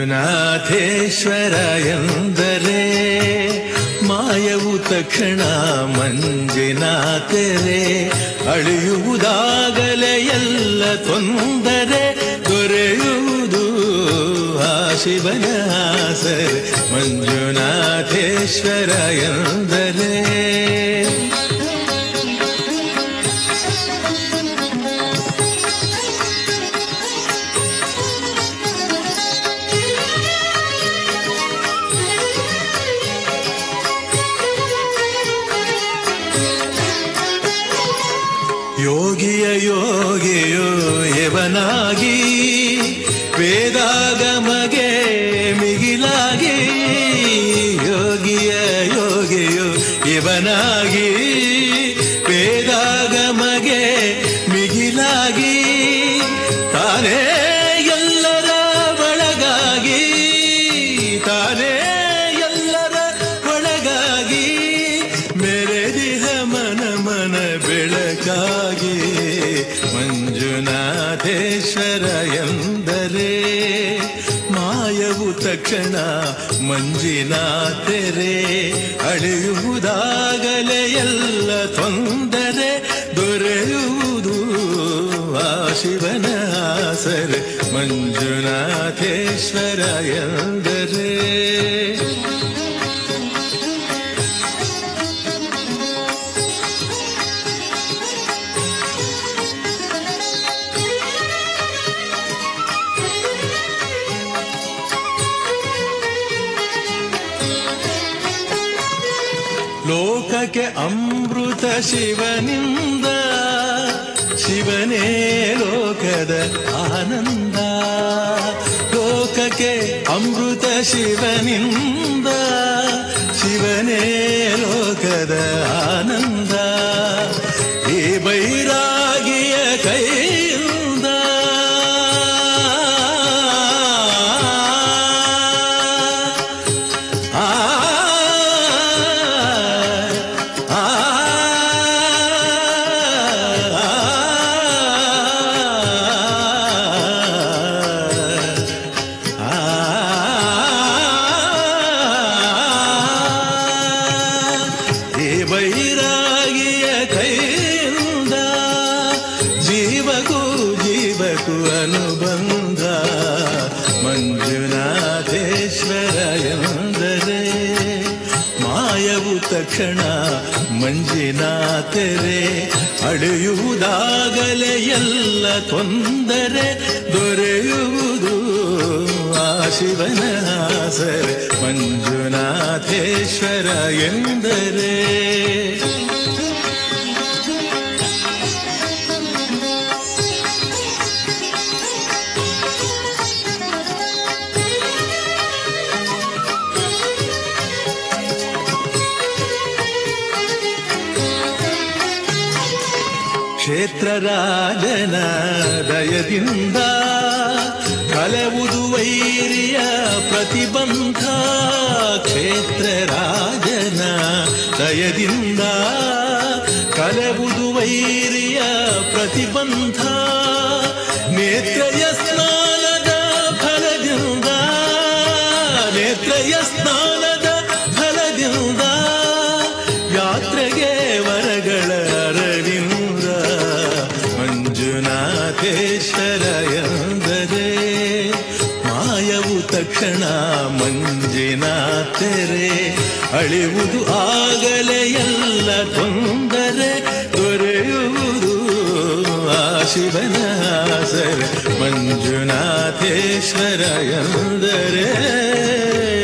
ಮಂಜುನಾಥೇಶ್ವರ ಎಂದರೆ ಮಾಯವು ತಕ್ಷಣ ಮಂಜಿನಾಥರೆ ಅಳಿಯುವುದಾಗಲೇ ಎಲ್ಲ ತೊಂದರೆ ದೊರೆಯುವುದು ಆ ಶಿವನ ಆಸರೆ ಮಂಜುನಾಥೇಶ್ವರ ಎಂದರೆ ಯೋಗಿಯ ಯೋಗಿಯೋ ಯವನಾಗಿ ವೇದಾಗಮಗೆ ಮಿಗಿಲಾಗಿ ಯೋಗಿಯ ಯೋಗಿಯೋ ಇವನಾಗಿ ವೇದಾಗಮಗೆ ಮಿಗಿಲಾಗಿ ತಾನೇ ಎಲ್ಲರ ಒಳಗಾಗಿ ತಾನೇ ಎಲ್ಲರ ಒಳಗಾಗಿ ಮೆರೆದಿಹ ಮನ ಮನ ಬೆಳಕಾಗಿ ಮಂಜುನಾಥೇಶ್ವರ ಎಂದರೆ ಮಾಯವು ತಕ್ಷಣ ಮಂಜಿನಾಥರೆ ಅಳೆಯುವುದಾಗಲೇ ಎಲ್ಲ ತೊಂದರೆ ದೊರೆಯುವುದು ಆ ಶಿವನ ಆಸರೆ ಮಂಜುನಾಥೇಶ್ವರ ಎಂದರೆ ಲೋಕಕ್ಕೆ ಅಮೃತ ಶಿವನಿಂದ ಶಿವನೇ ಲೋಕದ ಆನಂದ ಲೋಕಕ್ಕೆ ಅಮೃತ ಶಿವನಿಂದ ಶಿವನೇ ಲೋಕದ ಆನಂದ ಈ ಬೈರಾಗಿಯ ಕೈಯಿಂದ ಆ ಆ ಈ ಬೈರಾಗಿಯ ಕೈಯಿಂದ ಜೀವಗೂ ಜೀವಕ್ಕೂ ಅನುಬಂಧ ಮಂಜುನಾಥೇಶ್ವರ ಎಂದರೆ ಮಾಯವು ತಕ್ಷಣ ಮಂಜಿನಾಥರೆ ಅಳೆಯುವುದಾಗಲೇ ಎಲ್ಲ ತೊಂದರೆ ದೊರೆಯುವುದು ಆ ಶಿವನ ಆಸರೆ ಮಂಜುನಾಥೇಶ್ವರ ಎಂದರೆ ಕ್ಷೇತ್ರ ರಾಜನ ದಯದಿಂದ ಕಲವುದು ವೈರಿಯ ಪ್ರತಿಬಂಧ ಕ್ಷೇತ್ರ ರಾಜನ ದಯದಿಂದ ಕಲವುದು ವೈರಿಯ ಪ್ರತಿಬಂಧ ನೇತ್ರಯ ಸ್ನಾನದ ಫಲದಿಂದ ನೇತ್ರಯ ಸ್ನಾನದ ಫಲದಿಂದ ಯಾತ್ರೆಗೆ ವರಗಳ ಅರವಿಂದ ಮಂಜುನಾಥೇಶ್ವರ ಎಂದರೆ ಮಾಯವು ತಕ್ಷಣ ಮಂಜಿನಾಥರೆ ಅಳಿವುದು ಆಗಲೇ ಎಲ್ಲ ತೊಂದರೆ ದೊರೆಯುವುದು ಆ ಶಿವನ ಆಸರೆ ಮಂಜುನಾಥೇಶ್ವರ ಎಂದರೆ